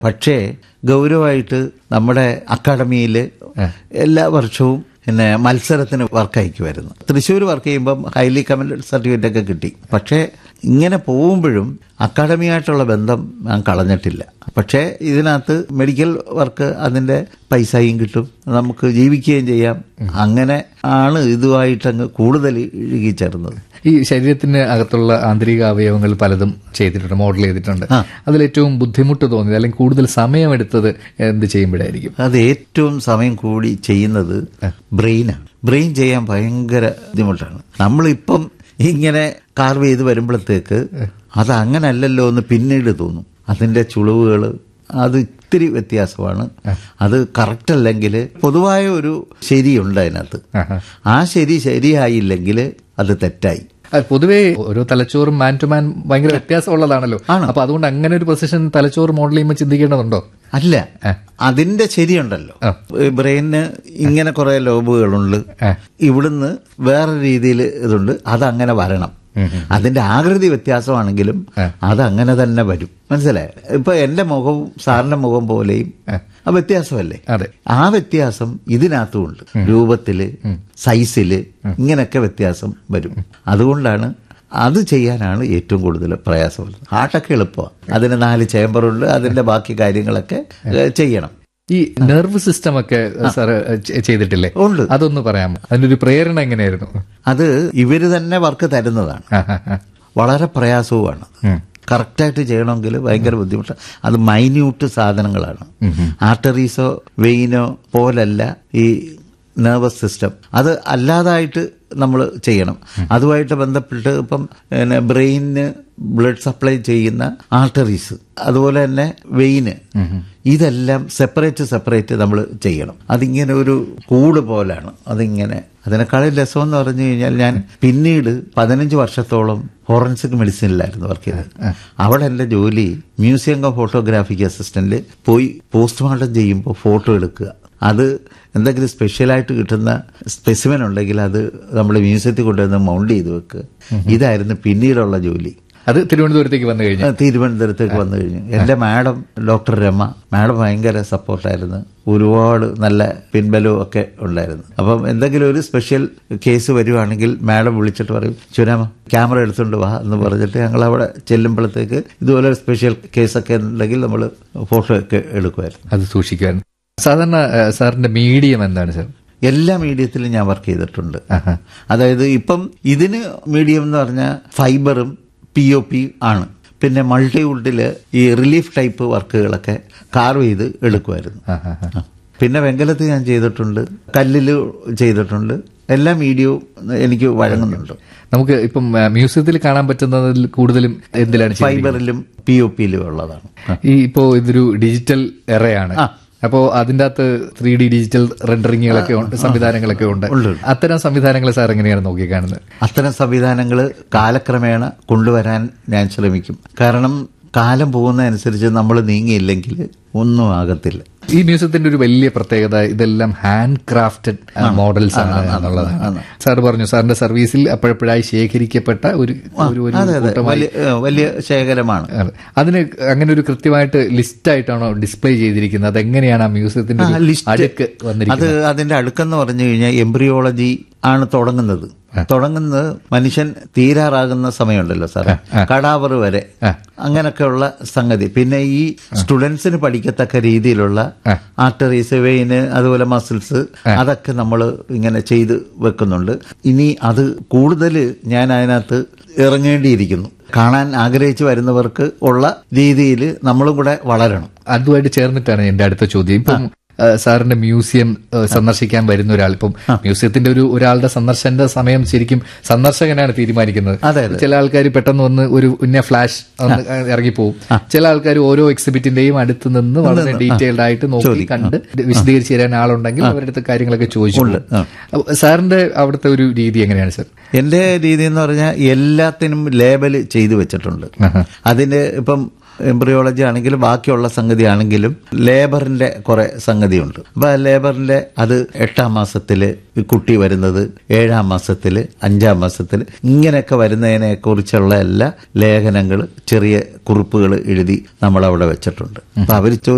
പക്ഷേ ഗൗരവമായിട്ട് നമ്മുടെ അക്കാഡമിയിൽ എല്ലാ വർഷവും പിന്നെ മത്സരത്തിന് വർക്ക് അയക്കുമായിരുന്നു തൃശ്ശൂർ വർക്ക് ചെയ്യുമ്പം ഹൈലി കമൻഡ് സർട്ടിഫിക്കറ്റ് ഒക്കെ കിട്ടി പക്ഷേ ഇങ്ങനെ പോകുമ്പോഴും അക്കാഡമിയായിട്ടുള്ള ബന്ധം ഞാൻ കളഞ്ഞിട്ടില്ല പക്ഷേ ഇതിനകത്ത് മെഡിക്കൽ വർക്ക് അതിൻ്റെ പൈസയും കിട്ടും നമുക്ക് ജീവിക്കുകയും ചെയ്യാം അങ്ങനെ ആണ് ഇതുമായിട്ടങ്ങ് കൂടുതൽ ഇഴുകിച്ചേർന്നത് ഈ ശരീരത്തിന് അകത്തുള്ള ആന്തരിക അവയവങ്ങൾ പലതും ചെയ്തിട്ടുണ്ട് മോഡൽ ചെയ്തിട്ടുണ്ട് അതിലേറ്റവും ബുദ്ധിമുട്ട് തോന്നിയത് അല്ലെങ്കിൽ കൂടുതൽ സമയമെടുത്തത് എന്ത് ചെയ്യുമ്പോഴായിരിക്കും അത് ഏറ്റവും സമയം കൂടി ചെയ്യുന്നത് ബ്രെയിനാണ് ബ്രെയിൻ ചെയ്യാൻ ഭയങ്കര ബുദ്ധിമുട്ടാണ് നമ്മളിപ്പം ഇങ്ങനെ കാർവ് ചെയ്ത് വരുമ്പോഴത്തേക്ക് അത് അങ്ങനല്ലല്ലോ എന്ന് പിന്നീട് തോന്നും അതിന്റെ ചുളിവുകൾ അത് ഇത്തിരി വ്യത്യാസമാണ് അത് കറക്റ്റ് അല്ലെങ്കിൽ പൊതുവായ ഒരു ശരിയുണ്ട് അതിനകത്ത് ആ ശരി ശരിയായില്ലെങ്കിൽ അത് തെറ്റായി അത് പൊതുവേ ഓരോ തലച്ചോറും മാൻ ടു മാൻ ഭയങ്കര വ്യത്യാസമുള്ളതാണല്ലോ അപ്പൊ അതുകൊണ്ട് അങ്ങനെ ഒരു പൊസിഷൻ തലച്ചോറ് മോഡൽ ചെയ്യുമ്പോൾ ചിന്തിക്കേണ്ടതുണ്ടോ അല്ല അതിന്റെ ശരിയുണ്ടല്ലോ ബ്രെയിനിന് ഇങ്ങനെ കുറെ ലോബുകളുണ്ട് ഇവിടുന്ന് വേറെ രീതിയിൽ ഇതുണ്ട് അതങ്ങനെ വരണം അതിന്റെ ആകൃതി വ്യത്യാസമാണെങ്കിലും അത് അങ്ങനെ തന്നെ വരും മനസ്സിലായോ ഇപ്പൊ എന്റെ മുഖവും സാറിന്റെ മുഖം പോലെയും ആ വ്യത്യാസമല്ലേ അതെ ആ വ്യത്യാസം ഇതിനകത്തുമുണ്ട് രൂപത്തില് സൈസില് ഇങ്ങനെയൊക്കെ വ്യത്യാസം വരും അതുകൊണ്ടാണ് അത് ചെയ്യാനാണ് ഏറ്റവും കൂടുതൽ പ്രയാസമുള്ളത് ഹാർട്ടൊക്കെ എളുപ്പമാണ് അതിന് നാല് ചേമ്പറുണ്ട് അതിന്റെ ബാക്കി കാര്യങ്ങളൊക്കെ ഏഹ്, ചെയ്യണം ഈ നെർവ് സിസ്റ്റം ഒക്കെ സാർ ചെയ്തിട്ടില്ലേ ഉണ്ട് അതൊന്ന് പറയാമോ അതിന്റെ ഒരു പ്രേരണ എങ്ങനെയായിരുന്നു അത് ഇവര് തന്നെ വർക്ക് തരുന്നതാണ് ആ, ആ, ആ. വളരെ പ്രയാസവുമാണ് ഉം. കറക്റ്റായിട്ട് ചെയ്യണമെങ്കിൽ ഭയങ്കര ബുദ്ധിമുട്ട് അത് മൈന്യൂട്ട് സാധനങ്ങളാണ് ആർട്ടറീസോ വെയിനോ പോലല്ല ഈ നെർവസ് സിസ്റ്റം അത് അല്ലാതായിട്ട് നമ്മൾ ചെയ്യണം അതുമായിട്ട് ബന്ധപ്പെട്ട് ഇപ്പം പിന്നെ ബ്രെയിനിന് ബ്ലഡ് സപ്ലൈ ചെയ്യുന്ന ആർട്ടറീസ് അതുപോലെ തന്നെ വെയിന് ഇതെല്ലാം സെപ്പറേറ്റ് സെപ്പറേറ്റ് നമ്മൾ ചെയ്യണം അതിങ്ങനെ ഒരു കൂട് പോലാണ് അതിങ്ങനെ അതിനേക്കാളും രസം എന്ന് പറഞ്ഞു കഴിഞ്ഞാൽ ഞാൻ പിന്നീട് പതിനഞ്ച് വർഷത്തോളം ഫോറൻസിക് മെഡിസിനിലായിരുന്നു വർക്ക് ചെയ്തത് അവിടെ എൻ്റെ ജോലി മ്യൂസിയം ഓഫ് ഫോട്ടോഗ്രാഫിക് അസിസ്റ്റന്റിൽ പോയി പോസ്റ്റ്മോർട്ടം ചെയ്യുമ്പോൾ ഫോട്ടോ എടുക്കുക അത് എന്തെങ്കിലും സ്പെഷ്യലായിട്ട് കിട്ടുന്ന സ്പെസിമെൻ ഉണ്ടെങ്കിൽ അത് നമ്മൾ മ്യൂസിയത്തിൽ കൊണ്ടുവന്ന് മൗണ്ട് ചെയ്ത് വെക്കുക ഇതായിരുന്നു പിന്നീടുള്ള ജോലി അത് തിരുവനന്തപുരത്തേക്ക് വന്നു കഴിഞ്ഞു ആ, തിരുവനന്തപുരത്തേക്ക് വന്നു കഴിഞ്ഞു എൻ്റെ മാഡം ഡോക്ടർ രമ മാഡം ഭയങ്കര സപ്പോർട്ടായിരുന്നു ഒരുപാട് നല്ല പിൻബലവും ഒക്കെ ഉണ്ടായിരുന്നു അപ്പം എന്തെങ്കിലും ഒരു സ്പെഷ്യൽ കേസ് വരുവാണെങ്കിൽ മാഡം വിളിച്ചിട്ട് പറയും ചുനാമ ക്യാമറ എടുത്തുകൊണ്ട് വാ എന്ന് പറഞ്ഞിട്ട് ഞങ്ങൾ അവിടെ ചെല്ലുമ്പോഴത്തേക്ക് ഇതുപോലെ ഒരു സ്പെഷ്യൽ കേസൊക്കെ ഉണ്ടെങ്കിൽ നമ്മൾ ഫോട്ടോ ഒക്കെ എടുക്കുമായിരുന്നു അത് സൂക്ഷിക്കാൻ സാധാരണ ആ, സാറിന്റെ മീഡിയം എന്താണ് സാർ എല്ലാ മീഡിയത്തിലും ഞാൻ വർക്ക് ചെയ്തിട്ടുണ്ട് അതായത് ഇപ്പം ഇതിന് മീഡിയം എന്ന് പറഞ്ഞാൽ ഫൈബറും പി ഒ പി ആണ് പിന്നെ മൾട്ടിവുഡിൽ ഈ റിലീഫ് ടൈപ്പ് വർക്കുകളൊക്കെ കാർവ് ചെയ്ത് എടുക്കുമായിരുന്നു ആ, ആ, ആ. ആ. പിന്നെ വെങ്കലത്ത് ഞാൻ ചെയ്തിട്ടുണ്ട് കല്ലിൽ ചെയ്തിട്ടുണ്ട് എല്ലാ മീഡിയവും എനിക്ക് വഴങ്ങുന്നുണ്ട് നമുക്ക് ഇപ്പം ആ, മ്യൂസിയത്തിൽ കാണാൻ പറ്റുന്നതിൽ കൂടുതലും എന്തിലാണ് ചെയ്തിരിക്കുന്നത്? ഫൈബറിലും പി ഒ പിയിലും ഉള്ളതാണ് ആ. ഈ ഇപ്പോ ഇതൊരു ഡിജിറ്റൽ എറയാണ് ആ. അപ്പോ അതിന്റെ അകത്ത് ത്രീ ഡി ഡിജിറ്റൽ റെൻഡറിങ്ങുകളൊക്കെ ഉണ്ട് സംവിധാനങ്ങളൊക്കെ ഉണ്ട് ഉണ്ട്. അത്തരം സംവിധാനങ്ങൾ സാർ എങ്ങനെയാണ് നോക്കിക്കാണുന്നത് അത്തരം സംവിധാനങ്ങൾ കാലക്രമേണ കൊണ്ടുവരാൻ ഞാൻ ശ്രമിക്കും കാരണം കാലം പോകുന്നതനുസരിച്ച് നമ്മൾ നീങ്ങിയില്ലെങ്കിൽ ഒന്നും ആകത്തില്ല ഈ മ്യൂസിയത്തിന്റെ ഒരു വലിയ പ്രത്യേകത ഇതെല്ലാം ഹാൻഡ് ക്രാഫ്റ്റഡ് മോഡൽസ് ആണ് എന്നുള്ളതാണ് സാർ പറഞ്ഞു സാറിന്റെ സർവീസിൽ അപ്പോഴപ്പോഴായി ശേഖരിക്കപ്പെട്ട ഒരു ഒരു ഒരു അതെ അതെ കൂട്ടമായി വലിയ ഏഹ് വലിയ ശേഖരമാണ് ആണ്. അതിന് അങ്ങനെ ഒരു കൃത്യമായിട്ട് ലിസ്റ്റ് ആയിട്ടാണോ ഡിസ്പ്ലേ ചെയ്തിരിക്കുന്നത് അതെങ്ങനെയാണ് ആ മ്യൂസിയത്തിന്റെ ഒരു ലിസ്റ്റ് അടുക്ക് വന്നിരിക്കുന്നത് അത് അതിന്റെ അടുക്കെന്ന് പറഞ്ഞു കഴിഞ്ഞാൽ എംബ്രിയോളജി ആണ് തുടങ്ങുന്നത് തുടങ്ങുന്നത് മനുഷ്യൻ തീരാറാകുന്ന സമയമുണ്ടല്ലോ സാർ കടാവറ് വരെ അങ്ങനൊക്കെയുള്ള സംഗതി പിന്നെ ഈ സ്റ്റുഡൻസിന് പഠിക്കത്തക്ക രീതിയിലുള്ള ആർട്ടറീസ് വെയിന് അതുപോലെ മസിൽസ് അതൊക്കെ നമ്മൾ ഇങ്ങനെ ചെയ്ത് വെക്കുന്നുണ്ട് ഇനി അത് കൂടുതൽ ഞാൻ അതിനകത്ത് ഇറങ്ങേണ്ടിയിരിക്കുന്നു കാണാൻ ആഗ്രഹിച്ചു വരുന്നവർക്ക് ഉള്ള രീതിയിൽ നമ്മളും കൂടെ വളരണം അതുമായിട്ട് ചേർന്നിട്ടാണ് എന്റെ അടുത്ത ചോദ്യം ഇപ്പം ആ, സാറിന്റെ മ്യൂസിയം ആ, സന്ദർശിക്കാൻ വരുന്ന ഒരാൾ ഇപ്പം മ്യൂസിയത്തിന്റെ ഒരു ഒരാളുടെ സന്ദർശന സമയം ശരിക്കും സന്ദർശകനാണ് തീരുമാനിക്കുന്നത് അതെ, അതെ. ചില ആൾക്കാർ പെട്ടെന്ന് വന്ന് ഒരു ഉന്ന ഫ്ലാഷ് ഇറങ്ങിപ്പോവും ചില ആൾക്കാർ ഓരോ എക്സിബിറ്റിന്റെയും അടുത്ത് നിന്ന് വളരെ ഡീറ്റെയിൽഡ് ആയിട്ട് നോക്കി കണ്ട് വിശദീകരിച്ച് തരാൻ ആളുണ്ടെങ്കിൽ അവരുടെ അടുത്ത് കാര്യങ്ങളൊക്കെ ചോദിച്ചു പോകും. അപ്പൊ സാറിന്റെ അവിടുത്തെ ഒരു രീതി എങ്ങനെയാണ് സാർ എന്റെ രീതി എന്ന് പറഞ്ഞാൽ എല്ലാത്തിനും ലേബൽ ചെയ്തു വെച്ചിട്ടുണ്ട് അതിന് ഇപ്പം എംബ്രിയോളജി ആണെങ്കിലും ബാക്കിയുള്ള സംഗതി ആണെങ്കിലും ലേബറിന്റെ കുറെ സംഗതിയുണ്ട് അപ്പൊ ആ ലേബറിന്റെ അത് എട്ടാം മാസത്തില് ഈ കുട്ടി വരുന്നത് ഏഴാം മാസത്തില് അഞ്ചാം മാസത്തില് ഇങ്ങനെയൊക്കെ വരുന്നതിനെ കുറിച്ചുള്ള എല്ലാ ലേഖനങ്ങൾ ചെറിയ കുറിപ്പുകൾ എഴുതി നമ്മൾ അവിടെ വെച്ചിട്ടുണ്ട് അപ്പൊ അവർ